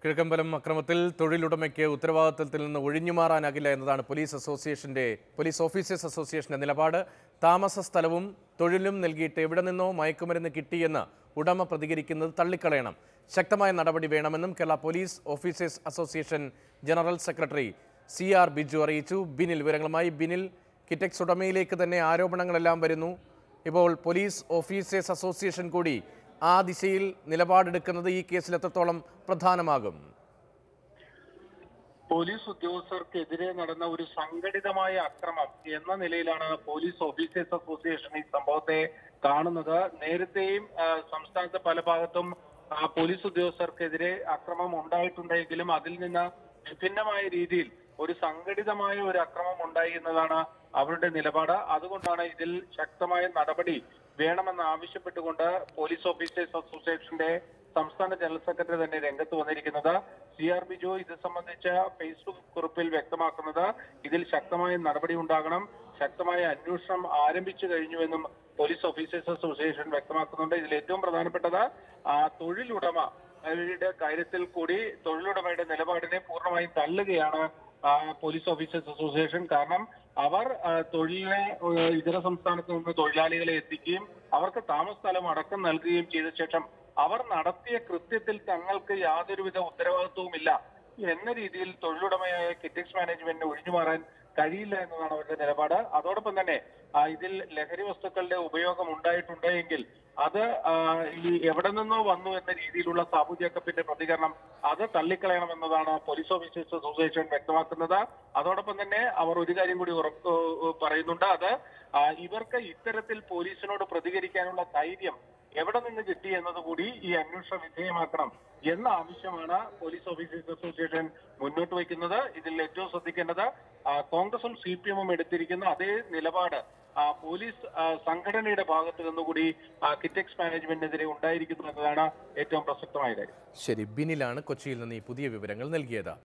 കിഴക്കമ്പലം അക്രമത്തിൽ തൊഴിലുടമയ്ക്ക് ഉത്തരവാദിത്തത്തിൽ നിന്ന് ഒഴിഞ്ഞുമാറാനാകില്ല എന്നതാണ് പോലീസ് അസോസിയേഷന്റെ പോലീസ് ഓഫീസേഴ്സ് അസോസിയേഷന്റെ നിലപാട് താമസ സ്ഥലവും തൊഴിലും നൽകിയിട്ട് എവിടെ നിന്നോ മയക്കുമരുന്ന് കിട്ടിയെന്ന് ഉടമ പ്രതികരിക്കുന്നത് തള്ളിക്കളയണം ശക്തമായ നടപടി വേണമെന്നും Kerala police officers association general secretary C R Biju അറിയിച്ചു ബിനിൽ വിവരങ്ങളുമായി ബിനിൽ കിറ്റക്സ് ഉടമയിലേക്ക് തന്നെ ആരോപണങ്ങളെല്ലാം വരുന്നു ഇപ്പോൾ പോലീസ് ഓഫീസേഴ്സ് അസോസിയേഷൻ കൂടി ആ ദിശയിൽ നിലപാടെടുക്കുന്നത് ഈ കേസിൽ എത്രത്തോളം പ്രധാനമാകും പോലീസ് ഉദ്യോഗസ്ഥർക്കെതിരെ നടന്ന ഒരു സംഘടിതമായ അക്രമം എന്ന നിലയിലാണ് പോലീസ് ഓഫീസേഴ്സ് അസോസിയേഷൻ ഈ സംഭവത്തെ കാണുന്നത് നേരത്തെയും ആ, സംസ്ഥാനത്തെ പല ഭാഗത്തും ആ, പോലീസ് ഉദ്യോഗസ്ഥർക്കെതിരെ അക്രമം ഉണ്ടായിട്ടുണ്ടെങ്കിലും അതിൽ നിന്ന് വിഭിന്നമായ രീതിയിൽ ഒരു സംഘടിതമായ ഒരു അക്രമം ഉണ്ടായി എന്നതാണ് അവരുടെ നിലപാട് അതുകൊണ്ടാണ് ഇതിൽ ശക്തമായ നടപടി വേണമെന്ന് ആവശ്യപ്പെട്ടുകൊണ്ട് പോലീസ് ഓഫീസേഴ്സ് അസോസിയേഷന്റെ സംസ്ഥാന ജനറൽ സെക്രട്ടറി തന്നെ രംഗത്ത് വന്നിരിക്കുന്നത് സി ആർ ബിജു ഇത് സംബന്ധിച്ച ഫേസ്ബുക്ക് കുറിപ്പിൽ വ്യക്തമാക്കുന്നത് ഇതിൽ ശക്തമായ നടപടി ഉണ്ടാകണം ശക്തമായ അന്വേഷണം ആരംഭിച്ചു കഴിഞ്ഞുവെന്നും പോലീസ് ഓഫീസേഴ്സ് അസോസിയേഷൻ വ്യക്തമാക്കുന്നുണ്ട് ഇതിൽ ഏറ്റവും പ്രധാനപ്പെട്ടത് ആ തൊഴിലുടമ അവരുടെ കാര്യത്തിൽ കൂടി തൊഴിലുടമയുടെ നിലപാടിനെ പൂർണ്ണമായും തള്ളുകയാണ് ആ, പോലീസ് ഓഫീസേഴ്സ് അസോസിയേഷൻ കാരണം അവർ ആ, തൊഴിലിനെ ഏഹ്, ഇതര സംസ്ഥാനത്ത് നിന്ന് തൊഴിലാളികളെ എത്തിക്കുകയും അവർക്ക് താമസ സ്ഥലം അടക്കം നൽകുകയും ചെയ്ത ശേഷം അവർ നടത്തിയ കൃത്യത്തിൽ തങ്ങൾക്ക് യാതൊരുവിധ ഉത്തരവാദിത്വവുമില്ല എന്ന രീതിയിൽ തൊഴിലുടമയായ കിറ്റക്സ് മാനേജ്മെന്റിന് ഒഴിഞ്ഞുമാറാൻ കഴിയില്ല എന്നതാണ് അവരുടെ നിലപാട് അതോടൊപ്പം തന്നെ ആ, ഇതിൽ ലഹരി വസ്തുക്കളുടെ ഉപയോഗം ഉണ്ടായിട്ടുണ്ട് എങ്കിൽ അത് ആ, ഈ എവിടെ നിന്നോ വന്നു എന്ന രീതിയിലുള്ള സാബു ജേക്കബിന്റെ പ്രതികരണം അത് തള്ളിക്കളയണമെന്നതാണ് പോലീസ് ഓഫീസേഴ്സ് അസോസിയേഷൻ വ്യക്തമാക്കുന്നത് അതോടൊപ്പം തന്നെ അവർ ഒരു കാര്യം കൂടി ഉറപ്പ് പറയുന്നുണ്ട് അത് ആ, ഇവർക്ക് ഇത്തരത്തിൽ പോലീസിനോട് പ്രതികരിക്കാനുള്ള ധൈര്യം എവിടെ നിന്ന് കിട്ടി എന്നതുകൂടി ഈ അന്വേഷണ വിധേയമാക്കണം എന്ന ആവശ്യമാണ് പോലീസ് ഓഫീസേഴ്സ് അസോസിയേഷൻ മുന്നോട്ട് വയ്ക്കുന്നത് ഇതിൽ ഏറ്റവും ശ്രദ്ധിക്കേണ്ടത് ആ, കോൺഗ്രസും സി പി എമ്മും എടുത്തിരിക്കുന്ന അതേ നിലപാട് ആ, പോലീസ് ആ, സംഘടനയുടെ ഭാഗത്ത് നിന്നുകൂടി ആ, കിറ്റക്സ് മാനേജ്മെന്റിനെതിരെ ഉണ്ടായിരിക്കുന്നു എന്നതാണ് ഏറ്റവും പ്രസക്തമായ കാര്യം ശരി ബിനിലാണ് കൊച്ചിയിൽ നിന്ന് ഈ പുതിയ വിവരങ്ങൾ നൽകിയത്